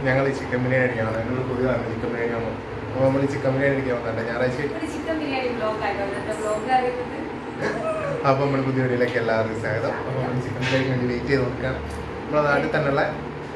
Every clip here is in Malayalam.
ഞങ്ങൾ ചിക്കൻ ബിരിയാണി അടിക്കാൻ വന്നത് എന്നോട് പുതിയതാണ് ചിക്കൻ ബിരിയാണി വന്നു അപ്പോൾ നമ്മൾ ചിക്കൻ ബിരിയാണി അടിക്കാൻ വന്നിട്ടുണ്ട് ഞായറാഴ്ച ഒരു ചിക്കൻ ബിരിയാണി ബ്ലോഗ് ആയിട്ടോ ഇന്നത്തെ ബ്ലോഗ് ആയിരുന്നത് അപ്പോൾ നമ്മൾ പുതിയ വീഡിയോയിലേക്ക് എല്ലാവർക്കും സ്വാഗതം അപ്പോൾ നമ്മൾ ചിക്കൻ ബിരിയാണിക്ക് വേണ്ടി വെയിറ്റ് ചെയ്ത് നോക്കുകയാണ് നമ്മുടെ നാട്ടിൽ തന്നെയുള്ള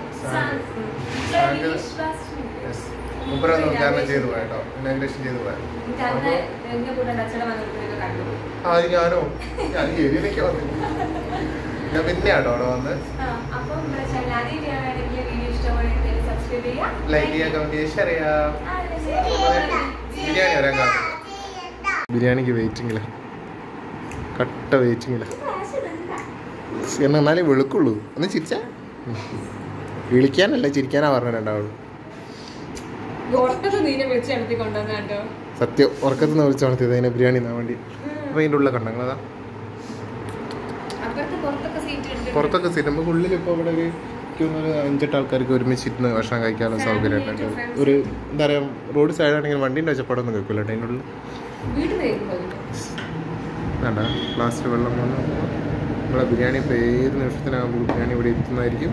മുപ്പരൊന്ന് ഉദ്ഘാടനം ചെയ്തു പോയ കേട്ടോ ഇനാഗ്രേഷൻ ചെയ്തു പോയ അന്ന് എന്നെ കൂടെ അച്ഛടെ വന്നിട്ട് കണ്ടു ആ അത് ഞാനോ ഞാൻ ഈ ഏരിയയിലേക്ക് വന്നു ഞാൻ പിന്നെ കേട്ടോ അവിടെ വന്ന് ആ, അപ്പം നമ്മുടെ ചാനൽ ആദ്യം ചെയ്യുകയാണെങ്കിൽ വീഡിയോ ഇഷ്ടപ്പെടുകയാണെങ്കിൽ സബ്സ്ക്രൈബ് ചെയ്യുക ലൈക്ക് ചെയ്യാൻ കമന്റ് ചെയ്യാൻ ഷെയർ ചെയ്യാം ആ, പിന്നെ ബിരിയാണി വരാൻ കാത്തു ബിരിയാണിക്ക് വെയിറ്റിംഗില്ല കട്ട വെയിറ്റിംഗില്ല എന്നാലേ വെളുക്കുള്ളൂ ഒന്ന് ചിരിച്ചാ വിളിക്കാനല്ല ചിരിക്കാനാ പറഞ്ഞ രണ്ടാളും ഉറക്കത്ത് നീനെ വിളിച്ച് നടത്തി കൊണ്ടുവന്ന കേട്ടോ സത്യം ഉറക്കത്ത് നിന്ന് വിളിച്ചു നടത്തിയത് അതിനെ ബിരിയാണി തിന്നാൻ വേണ്ടി അപ്പോൾ അതിൻ്റെ ഉള്ളിൽ കണ്ടങ്ങളതാ അപ്പുറത്ത് പുറത്തൊക്കെ സീറ്റ് ഉണ്ട് പുറത്തൊക്കെ സീറ്റ് നമുക്ക് ഉള്ളിൽ ഇപ്പോൾ ഇവിടെ ഒരു എനിക്ക് തോന്നുന്നു ഒരു അഞ്ചെട്ട് ആൾക്കാർക്ക് ഒരുമിച്ചിരുന്ന് ഭക്ഷണം കഴിക്കാനുള്ള സൗകര്യമായിട്ടുണ്ട് ഒരു എന്താ പറയുക റോഡ് സൈഡാണെങ്കിൽ വണ്ടീൻ്റെ ഒച്ചപ്പാടൊന്നും കേൾക്കില്ല കേട്ടോ അതിൻ്റെ ഉള്ളിൽ വീട്ടിൽ വരുമ്പോൾ വേണ്ട ഗ്ലാസ്സിൽ വെള്ളം വന്ന് നമ്മളെ ബിരിയാണി ഇപ്പോൾ ഏത് നിമിഷത്തിനാകുമ്പോൾ ബിരിയാണി ഇവിടെ എത്തുന്നതായിരിക്കും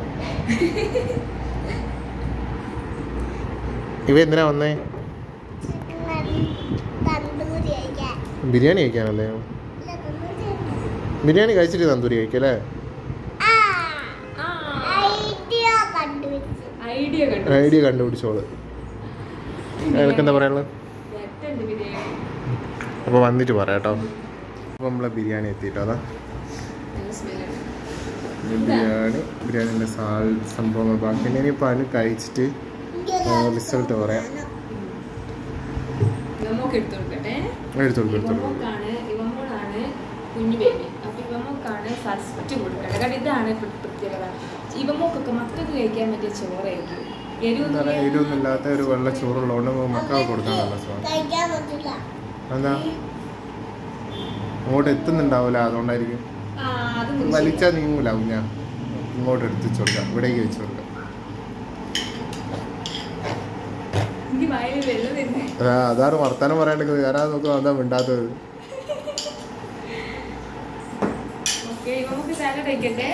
ഇവ എന്തിനാ വന്നേ ബിരിയാണി കഴിക്കാനല്ലേ ബിരിയാണി കഴിച്ചിട്ട് തന്തൂരി കഴിക്കും അല്ലേ ഐഡിയ കണ്ടു ഐഡിയ കണ്ടുപിടിച്ചോള് അയാൾക്ക് എന്താ പറയാനുള്ളത് എട്ടുണ്ട് ബിരിയാണി അപ്പോൾ വന്നിട്ട് പറയാം കേട്ടോ അപ്പോൾ നമ്മളെ ബിരിയാണി എത്തിയിട്ടോ അതാ നല്ല സ്മെല്ലാണ് ഇനി ബിരിയാണി ബിരിയാണിൻ്റെ സാൽ സംഭവങ്ങൾ ബാക്കി ഇനിയിപ്പോൾ അതിന് കഴിച്ചിട്ട് റിസൾട്ട് പറയാം ഇവമ്മോക്ക് എടുത്തു കൊടുക്കട്ടെ എടുത്തോളൂ എടുത്തോളൂ ഇവമ്മോക്കാണ് ഇവമ്മോളാണ് കുഞ്ഞു ബേബി അപ്പൊ ഇവമ്മോക്കാണ് ഫസ്റ്റ് കൊടുക്കട്ടെ കാരണം ഇതാണ് പ്ര- പ്രത്യേകത ഇവമ്മോക്കൊക്കെ മക്കൾക്ക് കഴിക്കാൻ പറ്റിയ ചോറായിരിക്കും എന്താ പറയുക എരിവൊന്നും എരിവൊന്നും ഇല്ലാത്ത ഒരു വെള്ള ചോറുള്ളതുകൊണ്ട് മക്കൾ കൊടുക്കാൻ നല്ല സ്വാദം എന്താ അങ്ങോട്ട് എത്തുന്നുണ്ടാവില്ല അതുകൊണ്ടായിരിക്കും ആ, അത് കുടിച്ച് വലിച്ചാൽ നീങ്ങൂല കുഞ്ഞ ഇങ്ങോട്ട് എടുത്തിച്ച് കൊടുക്കാം ഇവിടേക്ക് വെച്ച് കൊടുക്കാം എനിക്ക് വായിൽ വെള്ളം വരുന്നേ അതാ അതാണ് വർത്താനം പറയാണ്ടെങ്കിൽ ഞാനാ നോക്കുക അതാ മിണ്ടാത്തത് ഓക്കെ ഇവമ്മക്ക് സാലഡ് കഴിക്കട്ടെ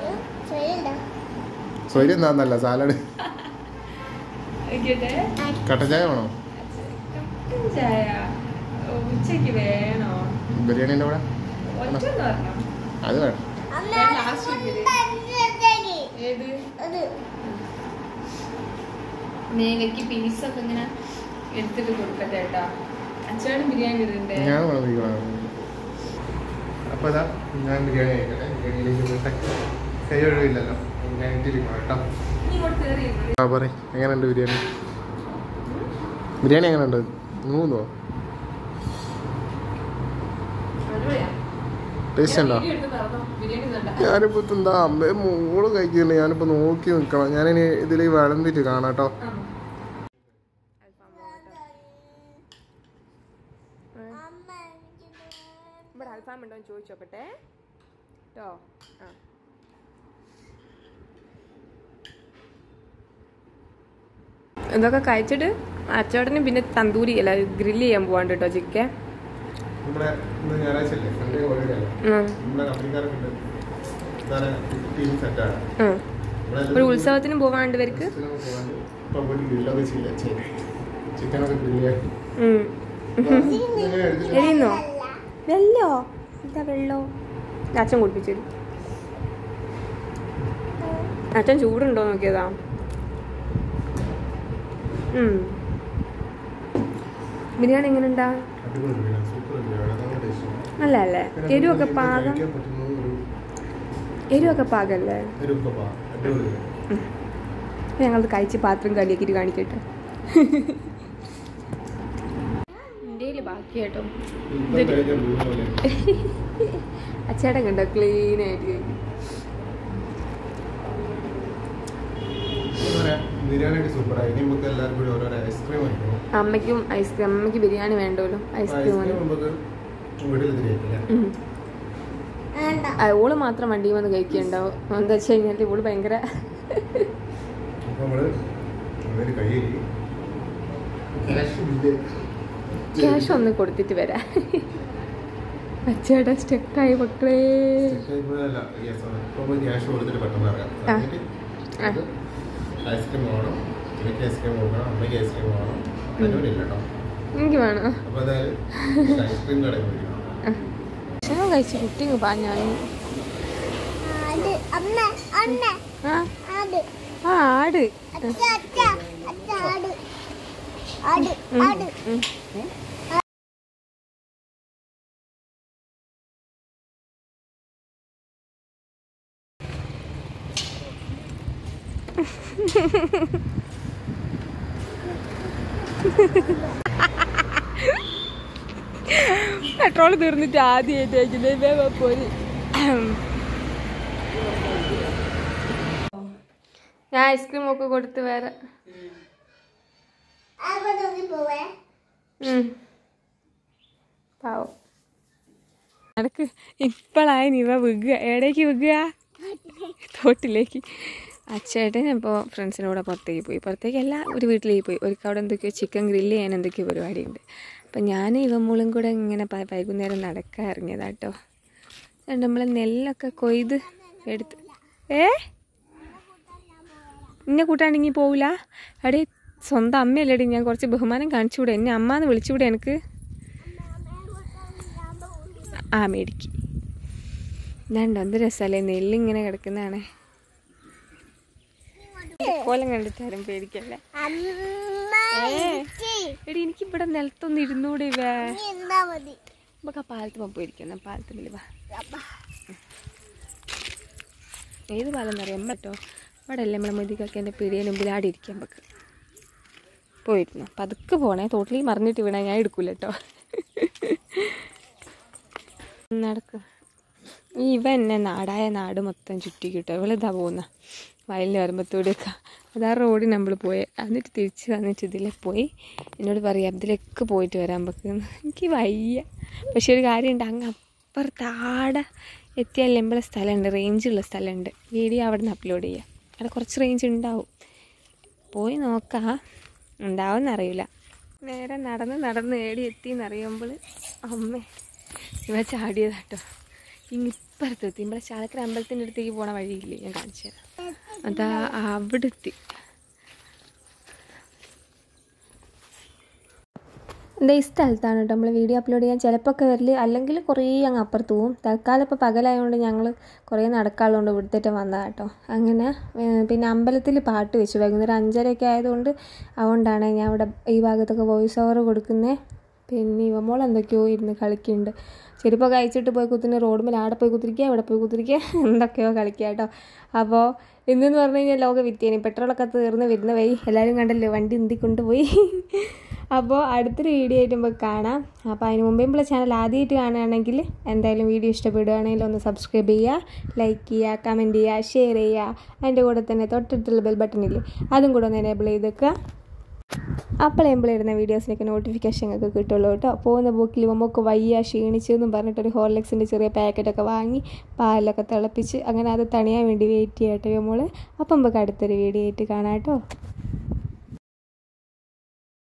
സ്വൈര്യം എന്താന്നല്ല സാലഡ് കഴിക്കട്ടെ കട്ടച്ചായ വേണോ കട്ടൻ ചായ ഓ, ഉച്ചയ്ക്ക് വേണോ ബിരിയാണീൻ്റെ കൂടെ ഒറ്റ പറഞ്ഞോ അത് വേണം ഏത് മേലേക്ക് പീസൊക്കെ ഇങ്ങനെ എടുത്തിട്ട് കൊടുക്കട്ടെ കേട്ടോ അച്ഛനും ബിരിയാണി ഇടണ്ടേ ഞാൻ വിളമ്പിക്കണം അപ്പോൾ അതാ ഞാൻ ബിരിയാണി കഴിക്കട്ടെ ബിരിയാണിയിലേക്ക് പോട്ടെ കൈ ഒഴിവില്ലല്ലോ ഞാൻ ഇട്ടിരിക്കണം കേട്ടോ നീ ഇങ്ങോട്ട് കയറി ഇരുന്നോ. ആ പറ എങ്ങനെയുണ്ട് ബിരിയാണി ബിരിയാണി എങ്ങനെയുണ്ട് മൂന്നോ അടിപൊളിയാ. ടേസ്റ്റ് ഉണ്ടോ ഞാൻ വീഡിയോ എടുത്ത് തരണോ? ബിരിയാണി തരണ്ട. ഞാനിപ്പോൾ എന്താ അമ്മയെ മോള് കഴിക്കുന്നുണ്ട് ഞാനിപ്പോൾ നോക്കി നിൽക്കണം ഞാനിനി ഇതിൽ വിളമ്പിട്ട് കാണാം കേട്ടോ ആ. ഇവിടെ അൽഫാം ഉണ്ടോ എന്ന് ചോദിച്ചോക്കട്ടെ കേട്ടോ ആ ഇതൊക്കെ കഴിച്ചിട്ട് അച്ചോടന് പിന്നെ തന്തൂരി അല്ല ഗ്രില്ല് ചെയ്യാൻ പോവാണ്ട് കേട്ടോ ചിക്കൻ നമ്മുടെ ഇന്ന് ഞായറാഴ്ച അല്ലേ സൺഡേ ഹോളിഡേ അല്ലേ നമ്മുടെ കമ്പനിക്കാരൊക്കെ ഉണ്ട് ഇതാണ് ടീം സെറ്റാണ് ഒരു ഉത്സവത്തിന് പോവാണ്ട് ഇവർക്ക് ഇപ്പം പോയിട്ട് ഗ്രില്ലൊക്കെ ചെയ്യാം ചിക്കനൊക്കെ ഗ്രില്ല് ചെയ്യാൻ ഉം. ഇങ്ങനെ എടുത്തിട്ട് എരിയുന്നോ വെല്ലോ എന്താ വെള്ളോ അച്ഛൻ കുടിപ്പിച്ചു അച്ഛൻ ചൂടുണ്ടോ നോക്കിയതാ ഉം. ബിരിയാണി എങ്ങനെയുണ്ടാ അടിപൊളി ബിരിയാണി, സൂപ്പർ ബിരിയാണി, അതാണ് ടേസ്റ്റ്. അല്ല അല്ലേ പിന്നെ എരിവൊക്കെ നമുക്ക് പാകം കഴിക്കാൻ പറ്റുന്ന ഒരു എരിവൊക്കെ പാകല്ലേ എരിവൊക്കെ പാകം. അടിപൊളി ബിരിയാണി. ഞങ്ങളത് കഴിച്ച് പാത്രം കലിയാക്കിയിട്ട് കാണിക്കട്ടെ ഇന്ത്യയിൽ ബാക്കി കേട്ടോ ഇപ്പം കഴിക്കാൻ വീണ പോലെ. അച്ചേട്ടൻ കണ്ടോ ക്ലീൻ ആയിട്ട് എന്താ പറയാ, ബിരിയാണി സൂപ്പറായി ഇനി നമുക്ക് എല്ലാവർക്കും കൂടി ഓരോരോ ഐസ്ക്രീം കഴിക്കണം അമ്മയ്ക്കും ഐസ്ക്രീം അമ്മയ്ക്ക് ബിരിയാണി വേണ്ടല്ലോ ഐസ്ക്രീം ഐസ്ക്രീം നമുക്ക് വീട്ടിൽ തിരികെ ഓള് മാത്രം വണ്ടിയിൽ വന്ന് കഴിക്കുന്നുണ്ടാവും എന്താ വെച്ച് കഴിഞ്ഞാൽ ഇവള് ഭയങ്കര അപ്പോൾ നമ്മള് അതിന് കയ്യിൽ ക്യാഷ് ബില്ല് ക്യാഷ് ഒന്ന് കൊടുത്തിട്ട് വരാം അച്ചേട്ടാ സ്റ്റെക്കായി മക്കളേ ക്യാഷ് കൊടുത്തിട്ട് പെട്ടെന്ന് ഇറങ്ങാം ആ. എന്നിട്ട് ആ. അത് ഐസ്ക്രീം വേണം എനിക്ക് ഐസ്ക്രീം കൊടുക്കണം അമ്മയ്ക്ക് ഐസ്ക്രീം വേണം അനുവിനില്ല കേട്ടോ എനിക്ക് വേണോ അപ്പോൾ അതായത് ഐസ്ക്രീം കടയിൽ പോയി ഭക്ഷണം കഴിച്ച് കുട്ടിങ് പാഞ്ഞാണ് അത് അമ്മ അമ്മ ആ അത് ആ ആട് അച്ഛ അച്ഛ അച്ഛ ആട് ആട് ആട് ഉം. പെട്രോൾ തീർന്നിട്ട് ആദ്യമായിട്ട് പോരി ഞാൻ ഐസ്ക്രീം ഒക്കെ കൊടുത്ത് വേറെ അങ്ങോട്ട് പോവേ ഉം. പാവം നടക്ക് ഇപ്പോഴായി നിവ വിഗുക എവിടേക്ക് വിഗുക തോട്ടിലേക്ക് അച്ചേട്ടൻ ഇപ്പോൾ ഫ്രണ്ട്സിൻ്റെ കൂടെ പുറത്തേക്ക് പോയി പുറത്തേക്കല്ല ഒരു വീട്ടിലേക്ക് പോയി ഒരു അവിടെ എന്തൊക്കെയോ ചിക്കൻ ഗ്രില്ല് ചെയ്യാൻ എന്തൊക്കെയോ പരിപാടിയുണ്ട് അപ്പം ഞാൻ ഇവമ്മളും കൂടെ ഇങ്ങനെ പ- വൈകുന്നേരം നടക്കാൻ ഇറങ്ങിയതാട്ടോ എന്നിട്ട് നമ്മൾ നെല്ലൊക്കെ കൊയ്ത് എടുത്ത് ഏ എന്നെ കൂട്ടാണ്ടെങ്കിൽ പോവില്ല എടേ സ്വന്തം അമ്മയല്ലേടി ഞാൻ കുറച്ച് ബഹുമാനം കാണിച്ചുകൂടെ എന്നെ അമ്മ എന്ന് വിളിച്ചുകൂടെ എനിക്ക് ആ മേടിക്ക് ഇതാണ്ടോ എന്ത് രസമല്ലേ നെല്ലിങ്ങനെ കിടക്കുന്നതാണേ കോലം കണ്ടിട്ട് ആരും പേടിക്കല്ലേ അമ്മ ഏ എടി എനിക്ക് ഇവിടെ നിലത്തൊന്ന് ഇരുന്നൂടെ ഇവ നീ എന്താ മതി നമുക്ക് ആ പാലത്ത് പോയിരിക്കുന്ന പാലത്ത് മേലെ വാ ഏത് പാലം അറിയാൻ പറ്റോ അവിടെ അല്ലേ നമ്മളെ മുതിക്കൊക്കെ എൻ്റെ പിടിയുടെ മുമ്പിൽ ആടി ഇരിക്കാൻ നമുക്ക് പോയിരുന്നു പതുക്കെ പോണേ തോട്ടിൽ മറിഞ്ഞിട്ട് വീണാ ഞാൻ എടുക്കൂല കേട്ടോ നടക്ക് ഈ ഇവ എന്നെ നാടായ നാട് മൊത്തം ചുറ്റി കിട്ടും ഇവളിതാ പോകുന്ന വയലിൽ വരുമ്പത്തോടെയൊക്കെ അതാ റോഡിൽ നമ്മൾ പോയി എന്നിട്ട് തിരിച്ച് വന്നിട്ട് ഇതിലെ പോയി എന്നോട് പറയാം ഇതിലേക്ക് പോയിട്ട് വരാൻ പറ്റുന്നു എനിക്ക് വയ്യ പക്ഷെ ഒരു കാര്യമുണ്ട് അങ്ങ് അപ്പുറത്താടെ എത്തിയാൽ നമ്മളെ സ്ഥലമുണ്ട് റേഞ്ചുള്ള സ്ഥലമുണ്ട് വീഡിയോ അവിടെ നിന്ന് അപ്ലോഡ് ചെയ്യാം അവിടെ കുറച്ച് റേഞ്ച് ഉണ്ടാവും പോയി നോക്കാം ഉണ്ടാവുമെന്നറിയില്ല നേരെ നടന്ന് നടന്ന് ഏടി എത്തിയെന്നറിയുമ്പോൾ അമ്മ ഇവ ചാടിയതാട്ടോ ഇങ്ങിപ്പുറത്തെത്തി ഇവിടെ ചാലക്കര അമ്പലത്തിൻ്റെ അടുത്തേക്ക് പോണ വഴിയില്ലേ ഞാൻ കാണിച്ചു തരാം അതാ അവിടെ എത്തി എൻ്റെ ഈ സ്ഥലത്താണ് കേട്ടോ നമ്മൾ വീഡിയോ അപ്ലോഡ് ചെയ്യാൻ ചിലപ്പോൾ ഒക്കെ വരല് അല്ലെങ്കിൽ കുറേ അങ്ങ് അപ്പുറത്ത് പോവും തൽക്കാലം ഇപ്പോൾ പകലായതുകൊണ്ട് ഞങ്ങൾ കുറേ നടക്കാനുള്ളതുകൊണ്ട് ഇവിടുത്തേറ്റ് വന്നതാണ് കേട്ടോ അങ്ങനെ ഏഹ്, പിന്നെ അമ്പലത്തിൽ പാട്ട് വെച്ചു വൈകുന്നേരം അഞ്ചരയൊക്കെ ആയതുകൊണ്ട് അതുകൊണ്ടാണ് ഞാൻ ഇവിടെ ഈ ഭാഗത്തൊക്കെ വോയിസ് ഓവർ കൊടുക്കുന്നത് പിന്നെ ഇവമോൾ എന്തൊക്കെയോ ഇരുന്ന് കളിക്കുന്നുണ്ട് ചെരുപ്പൊക്കെ അയച്ചിട്ട് പോയി കുത്തുന്ന റോഡ് മേലെ ആടെ പോയി കുത്തിരിക്കുക ഇവിടെ പോയി കുത്തിരിക്കുക എന്തൊക്കെയോ കളിക്കുക കേട്ടോ അപ്പോൾ ഇന്നെന്ന് പറഞ്ഞു കഴിഞ്ഞാൽ ലോക വിദ്യേനി പെട്രോളൊക്കെ തീർന്ന് വരുന്ന വഴി എല്ലാവരും കണ്ടല്ലോ വണ്ടി ഉന്തി കൊണ്ടുപോയി അപ്പോൾ അടുത്തൊരു വീഡിയോ ആയിട്ട് നമുക്ക് കാണാം അപ്പോൾ അതിന് മുമ്പേ നമ്മളെ ചാനൽ ആദ്യമായിട്ട് കാണുകയാണെങ്കിൽ എന്തായാലും വീഡിയോ ഇഷ്ടപ്പെടുകയാണെങ്കിൽ ഒന്ന് സബ്സ്ക്രൈബ് ചെയ്യുക ലൈക്ക് ചെയ്യുക കമൻറ്റ് ചെയ്യുക ഷെയർ ചെയ്യുക അതിൻ്റെ കൂടെ തന്നെ തൊട്ടടുത്തുള്ള ബെൽ ബട്ടണില്ലേ അതും കൂടെ ഒന്ന് എനേബിൾ ചെയ്ത് വെക്കുക അപ്പോൾ ഇടുന്ന വീഡിയോസിനൊക്കെ നോട്ടിഫിക്കേഷൻ ഒക്കെ കിട്ടുള്ളൂ കേട്ടോ പോകുന്ന ബുക്കിൽ നമുക്ക് വയ്യ ക്ഷീണിച്ചു എന്നും പറഞ്ഞിട്ടൊരു ഹോർലിക്സിൻ്റെ ചെറിയ പാക്കറ്റൊക്കെ വാങ്ങി പാലൊക്കെ തിളപ്പിച്ച് അങ്ങനെ അത് തണിയാൻ വേണ്ടി വെയിറ്റ് ചെയ്യട്ടെ നമ്മൾ അപ്പം നമുക്ക് അടുത്തൊരു വീഡിയോ ആയിട്ട് കാണാം കേട്ടോ